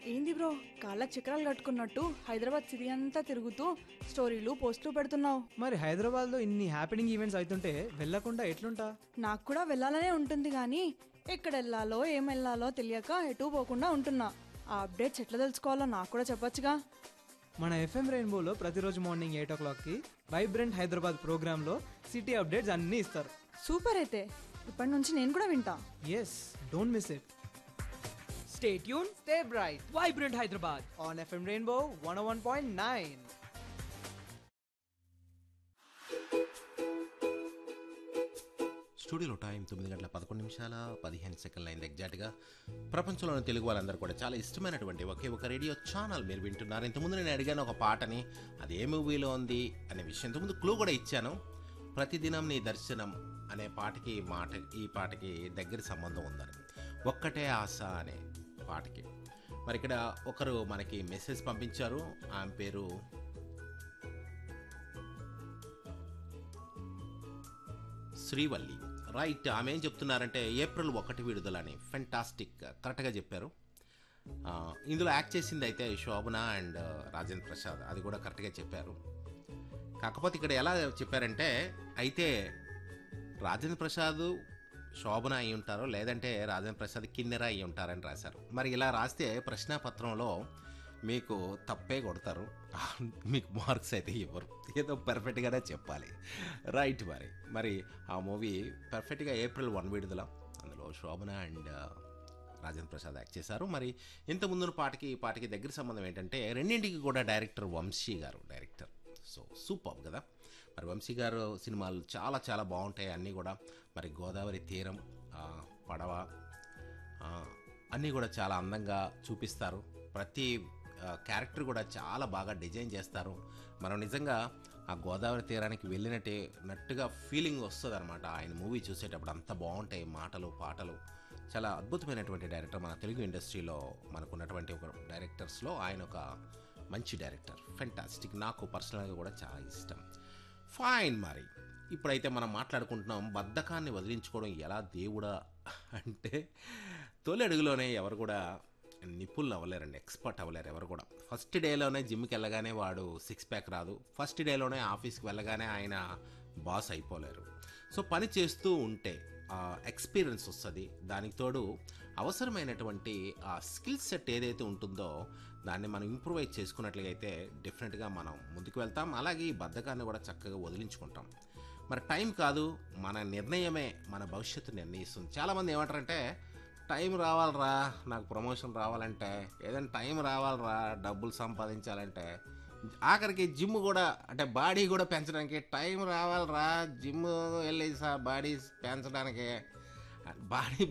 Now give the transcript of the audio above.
ఏంది బ్రో కాళ్ళకి చక్రాలు కట్టుకున్నట్టు హైదరాబాద్ సిటీ అంతా తిరుగుతూ స్టోరీలు పోస్టులు పెడుతున్నావు మరి హైదరాబాద్లో ఇన్ని హ్యాపెనింగ్ ఈవెంట్స్ అవుతుంటే వెళ్ళకుండా ఎట్లుంటా నాకు కూడా వెళ్ళాలనే ఉంటుంది కానీ ఎక్కడ వెళ్ళాలో ఏం వెళ్ళాలో తెలియక ఎటు పోకుండా ఉంటున్నా ఆ అప్డేట్స్ ఎట్లా తెలుసుకోవాలో నాకు కూడా చెప్పొచ్చుగా మన ఎఫ్ఎం రెయిన్బోలో ప్రతిరోజు మార్నింగ్ ఎయిట్ ఓ క్లాక్కి వైబ్రెంట్ హైదరాబాద్ ప్రోగ్రాంలో సిటీ అప్డేట్స్ అన్నీ ఇస్తారు సూపర్ అయితే ఇప్పటి నుంచి నేను కూడా వింటా yes don't miss it Stay tuned, stay bright Vibrant Hyderabad. On FM rainbow one one point nine స్టూడియోలో టైం తొమ్మిది గంటల పదకొండు నిమిషాల పదిహేను సెకండ్లు అయింది ఎగ్జాక్ట్గా ప్రపంచంలోని తెలుగు వాళ్ళందరూ కూడా చాలా ఇష్టమైనటువంటి ఒకే ఒక రేడియో ఛానల్ మీరు వింటున్నారు ఇంతకుముందు నేను అడిగాను ఒక పాటని అది ఏ మూవీలో ఉంది అనే విషయం ఇంతకుముందు క్లూ కూడా ఇచ్చాను ప్రతిదినం నీ దర్శనం అనే పాటకి ఈ మాట ఈ పాటకి దగ్గర సంబంధం ఉందని ఒక్కటే ఆశ అనే పాటకి మరి ఇక్కడ ఒకరు మనకి మెసేజ్ పంపించారు ఆమె పేరు శ్రీవల్లి రైట్ ఆమె ఏం చెప్తున్నారంటే ఏప్రిల్ ఒకటి విడుదల అని ఫెంటాస్టిక్ కరెక్ట్గా చెప్పారు ఆ, ఇందులో యాక్ట్ చేసింది అయితే శోభన అండ్ రాజేంద్ర ప్రసాద్ అది కూడా కరెక్ట్గా చెప్పారు కాకపోతే ఇక్కడ ఎలా చెప్పారంటే అయితే రాజేంద్ర ప్రసాద్ శోభన అయి ఉంటారో లేదంటే రాజేంద్ర ప్రసాద్ కిన్నెర అయి ఉంటారని రాశారు మరి ఇలా రాస్తే ప్రశ్నాపత్రంలో మీకు తప్పే కొడతారు మీకు మార్క్స్ అయితే ఇవ్వరు ఏదో పర్ఫెక్ట్గానే చెప్పాలి రైట్ మరి మరి ఆ మూవీ పర్ఫెక్ట్గా ఏప్రిల్ వన్ విడుదల అందులో శోభన అండ్ రాజేంద్ర ప్రసాద్ యాక్ట్ చేశారు మరి ఇంత ముందున్న పాటకి ఈ పాటకి దగ్గర సంబంధం ఏంటంటే రెండింటికి కూడా డైరెక్టర్ వంశీ గారు డైరెక్టర్ సో సూపర్ కదా మరి వంశీ గారు సినిమాలు చాలా చాలా బాగుంటాయి అన్నీ కూడా మరి గోదావరి తీరం ఆ, పడవ ఆ, అన్నీ కూడా చాలా అందంగా చూపిస్తారు ప్రతి ఆ, క్యారెక్టర్ కూడా చాలా బాగా డిజైన్ చేస్తారు మనం నిజంగా ఆ గోదావరి తీరానికి వెళ్ళినట్టే నట్టుగా ఫీలింగ్ వస్తుంది అనమాట ఆయన మూవీ చూసేటప్పుడు అంత బాగుంటాయి మాటలు పాటలు చాలా అద్భుతమైనటువంటి డైరెక్టర్ మన తెలుగు ఇండస్ట్రీలో మనకున్నటువంటి ఒక డైరెక్టర్స్లో ఆయన ఒక మంచి డైరెక్టర్ ఫెంటాస్టిక్ నాకు పర్సనల్గా కూడా చాలా ఇష్టం ఫైన్ మరి ఇప్పుడైతే మనం మాట్లాడుకుంటున్నాం బద్ధకాన్ని వదిలించుకోవడం ఎలా దేవుడా అంటే తొలి అడుగులోనే ఎవరు కూడా నిపుణులు అవ్వలేరండి ఎక్స్పర్ట్ అవ్వలేరు ఎవరు కూడా ఫస్ట్ డేలోనే జిమ్కి వెళ్ళగానే వాడు సిక్స్ ప్యాక్ రాదు ఫస్ట్ డేలోనే ఆఫీస్కి వెళ్ళగానే ఆయన బాస్ అయిపోలేరు సో పని చేస్తూ ఉంటే ఆ ఎక్స్పీరియన్స్ వస్తుంది దానికి తోడు అవసరమైనటువంటి ఆ స్కిల్ సెట్ ఏదైతే ఉంటుందో దాన్ని మనం ఇంప్రూవైజ్ చేసుకున్నట్లయితే డెఫినెట్గా మనం ముందుకు వెళ్తాం అలాగే ఈ బద్ధకాన్ని కూడా చక్కగా వదిలించుకుంటాం మరి టైం కాదు మన నిర్ణయమే మన భవిష్యత్తు నిర్ణయిస్తుంది చాలామంది ఏమంటారంటే టైం రావాలరా నాకు ప్రమోషన్ రావాలంటే ఏదైనా టైం రావాలరా డబ్బులు సంపాదించాలంటే ఆఖరికి జిమ్ కూడా అంటే బాడీ కూడా పెంచడానికి టైం రావాలరా జిమ్ వెళ్ళి బాడీ పెంచడానికి బాడీ